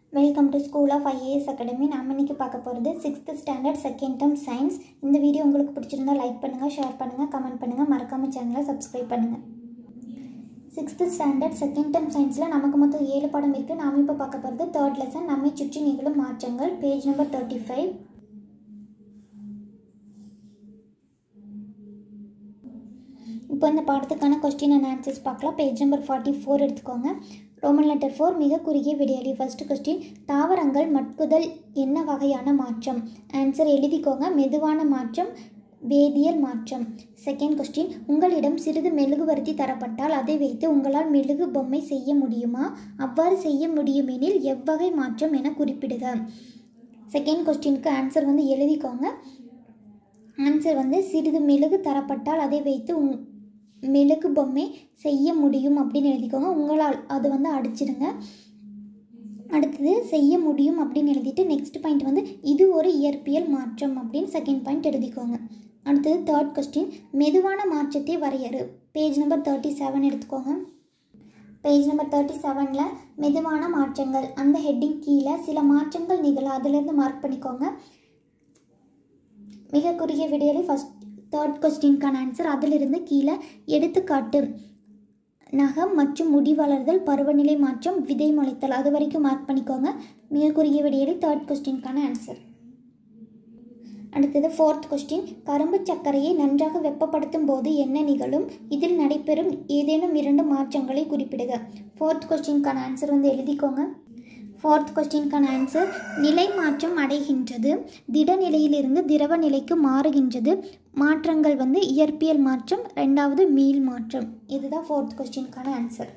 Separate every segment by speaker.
Speaker 1: welcome to school of IAS academy நாம் இன்னைக்கு பார்க்க போகிறது sixth standard second term science இந்த வீடியோ உங்களுக்கு பிடிச்சிருந்தா லைக் பண்ணுங்கள் ஷேர் பண்ணுங்கள் கமெண்ட் பண்ணுங்கள் மறக்காமல் சேனலை சப்ஸ்கிரைப் பண்ணுங்கள் சிக்ஸ்த் ஸ்டாண்டர்ட் செகண்ட் டேர்ம் சயின்ஸில் நமக்கு மொத்தம் ஏழு பாடம் இருக்குது நாம் இப்போ பார்க்க போகிறது தேர்ட் லெசன் நம்மை சுற்றி நிகழும் மாற்றங்கள் பேஜ் நம்பர் தேர்ட்டி ஃபைவ் இப்போ இந்த பாடத்துக்கான கொஸ்டின் அண்ட் ஆன்சர்ஸ் பார்க்கலாம் பேஜ் நம்பர் ஃபார்ட்டி ஃபோர் எடுத்துக்கோங்க ரோமன் லெட்டர் ஃபோர் மிக குறுகிய விடையளி ஃபர்ஸ்ட் கொஸ்டின் தாவரங்கள் மட்குதல் என்ன வகையான மாற்றம் ஆன்சர் எழுதிக்கோங்க மெதுவான மாற்றம் வேதியியல் மாற்றம் செகண்ட் கொஸ்டின் உங்களிடம் சிறிது மெழுகுவர்த்தி தரப்பட்டால் அதை வைத்து உங்களால் மெழுகு பொம்மை செய்ய முடியுமா அவ்வாறு செய்ய முடியுமெனில் எவ்வகை மாற்றம் என குறிப்பிடுக செகண்ட் கொஸ்டினுக்கு ஆன்சர் வந்து எழுதிக்கோங்க ஆன்சர் வந்து சிறிது மெழுகு தரப்பட்டால் அதை வைத்து உங் மெழுகு பொம்மை செய்ய முடியும் அப்படின்னு எழுதிக்கோங்க உங்களால் அது வந்து அடிச்சிடுங்க அடுத்தது செய்ய முடியும் அப்படின்னு எழுதிட்டு நெக்ஸ்ட் பாயிண்ட் வந்து இது ஒரு இயற்பியல் மாற்றம் அப்படின்னு செகண்ட் பாயிண்ட் எழுதிக்கோங்க அடுத்தது தேர்ட் கொஸ்டின் மெதுவான மாற்றத்தை வரையறு பேஜ் நம்பர் தேர்ட்டி செவன் எடுத்துக்கோங்க பேஜ் நம்பர் தேர்ட்டி செவனில் மெதுவான மாற்றங்கள் அந்த ஹெட்டிங் கீழே சில மாற்றங்கள் நிகழ அதிலிருந்து மார்க் பண்ணிக்கோங்க மிக குறுகிய விடையிலே ஃபஸ்ட் தேர்ட் கொஸ்டின்கான ஆன்சர் அதிலிருந்து கீழே எடுத்துக்காட்டு நகம் மற்றும் முடி வளர்தல் பருவநிலை மாற்றம் விதை முளைத்தல் அது வரைக்கும் மார்க் பண்ணிக்கோங்க மிக குறுகிய விடையிலே தேர்ட் கொஸ்டின்கான ஆன்சர் அடுத்தது ஃபோர்த் கொஸ்டின் கரும்பு சர்க்கரையை நன்றாக வெப்பப்படுத்தும் போது என்ன நிகழும் இதில் நடைபெறும் ஏதேனும் இரண்டு மாற்றங்களை குறிப்பிடுக ஃபோர்த் கொஸ்டின்கான ஆன்சர் வந்து எழுதிக்கோங்க ஃபோர்த் கொஸ்டின்கான ஆன்சர் நிலை மாற்றம் அடைகின்றது திட நிலையிலிருந்து திரவ நிலைக்கு மாறுகின்றது மாற்றங்கள் வந்து இயற்பியல் மாற்றம் ரெண்டாவது மீள் மாற்றம் இதுதான் ஃபோர்த் கொஸ்டின்கான ஆன்சர்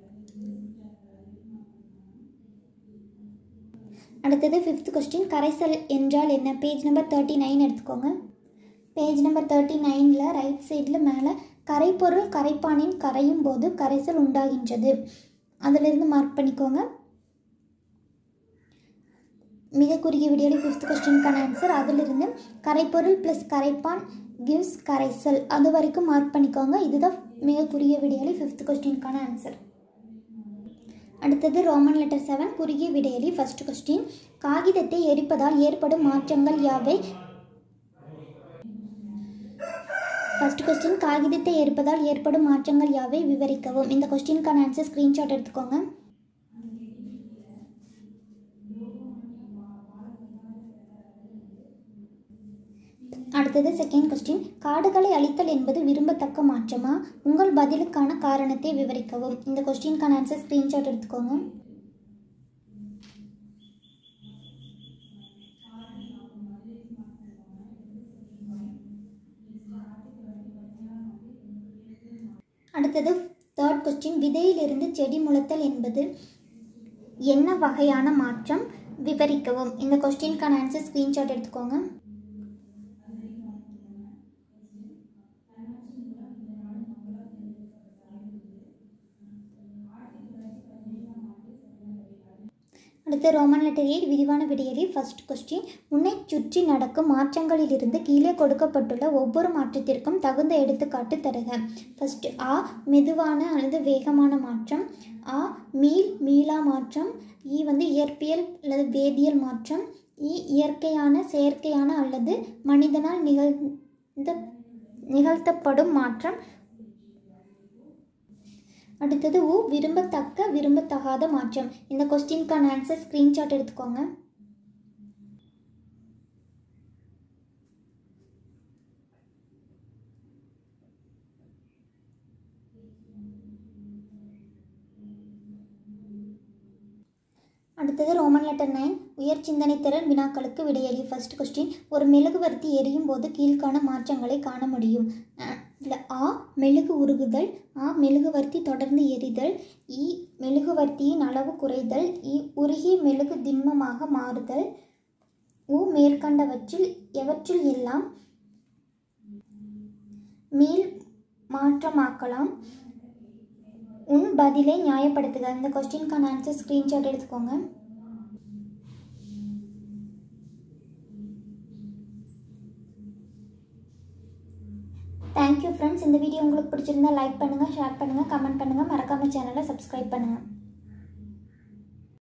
Speaker 1: அடுத்தது ஃபிஃப்த் கொஸ்டின் கரைசல் என்றால் என்ன பேஜ் நம்பர் தேர்ட்டி நைன் எடுத்துக்கோங்க பேஜ் நம்பர் தேர்ட்டி நைனில் ரைட் சைடில் மேலே கரைப்பொருள் கரைப்பானின் கரையும் போது கரைசல் உண்டாகின்றது அதிலிருந்து மார்க் பண்ணிக்கோங்க மிக குறுகிய விடியோவில் ஃபிஃப்த் கொஸ்டினுக்கான ஆன்சர் அதிலிருந்து கரைப்பொருள் ப்ளஸ் கரைப்பான் கிவ்ஸ் கரைசல் அது வரைக்கும் மார்க் பண்ணிக்கோங்க இதுதான் மிக குறுகிய விடியோவில் ஃபிஃப்த் கொஸ்டினுக்கான ஆன்சர் அடுத்தது ரோமன் லெட்டர் செவன் குறுகிய விடையலி ஃபர்ஸ்ட் கொஸ்டின் காகிதத்தை எரிப்பதால் ஏற்படும் மாற்றங்கள் யாவை ஃபர்ஸ்ட் கொஸ்டின் காகிதத்தை எரிப்பதால் ஏற்படும் மாற்றங்கள் யாவை விவரிக்கவும் இந்த கொஸ்டினுக்கான ஆன்சர் ஸ்க்ரீன்ஷாட் எடுத்துக்கோங்க அடுத்தது செகண்ட் கொஸ்டின் காடுகளை அழித்தல் என்பது விரும்பத்தக்க மாற்றமா உங்கள் பதிலுக்கான காரணத்தை விவரிக்கவும் இந்த கொஸ்டினுக்கான ஆன்சர் ஸ்க்ரீன்ஷாட் எடுத்துக்கோங்க அடுத்தது தேர்ட் கொஸ்டின் விதையிலிருந்து செடி முளைத்தல் என்பது என்ன வகையான மாற்றம் விவரிக்கவும் இந்த கொஸ்டினுக்கான ஆன்சர் ஸ்க்ரீன்ஷாட் எடுத்துக்கோங்க அடுத்து ரோமன் லெட்டர் எயிட் விரிவான விடையலில் ஃபர்ஸ்ட் கொஸ்டின் உன்னை சுற்றி நடக்கும் மாற்றங்களிலிருந்து கீழே கொடுக்கப்பட்டுள்ள ஒவ்வொரு மாற்றத்திற்கும் தகுந்த எடுத்துக்காட்டு தருக ஃபர்ஸ்ட் ஆ மெதுவான அல்லது வேகமான மாற்றம் ஆ மீள் மீளா மாற்றம் இ வந்து இயற்பியல் அல்லது வேதியியல் மாற்றம் இ இயற்கையான செயற்கையான அல்லது மனிதனால் நிகழ்ந்த நிகழ்த்தப்படும் மாற்றம் அடுத்தது உ விரும்பத்தக்க விரும்பத்தகாத மாற்றம் இந்த கொஸ்டினுக்கான ஆன்சர் ஸ்க்ரீன்ஷாட் எடுத்துக்கோங்க அடுத்தது ரோமன் லெட்டர் நைன் உயர் சிந்தனை திறன் வினாக்களுக்கு விடையளி ஃபர்ஸ்ட் கொஸ்டின் ஒரு மெழுகுவர்த்தி எரியும் போது கீழ்காண மாற்றங்களை காண முடியும் இல்லை ஆ மெழுகு உருகுதல் ஆ மெழுகுவர்த்தி தொடர்ந்து எரிதல் இ மெழுகுவர்த்தியின் அளவு குறைதல் இ உருகிய மெழுகு திண்மமாக மாறுதல் உ மேற்கண்டவற்றில் எவற்றில் எல்லாம் மீள் மாற்றமாக்கலாம் உன் பதிலை நியாயப்படுத்துக இந்த கொஸ்டினுக்கான ஆன்சர் ஸ்க்ரீன்ஷாட் எடுத்துக்கோங்க தேங்க்யூ ஃப்ரெண்ட்ஸ் இந்த வீடியோ உங்களுக்கு பிடிச்சிருந்தா லைக் பண்ணுங்கள் ஷேர் பண்ணுங்கள் கமெண்ட் பண்ணுங்கள் மறக்காமல் சேனலை சப்ஸ்கிரைப் பண்ணுங்கள்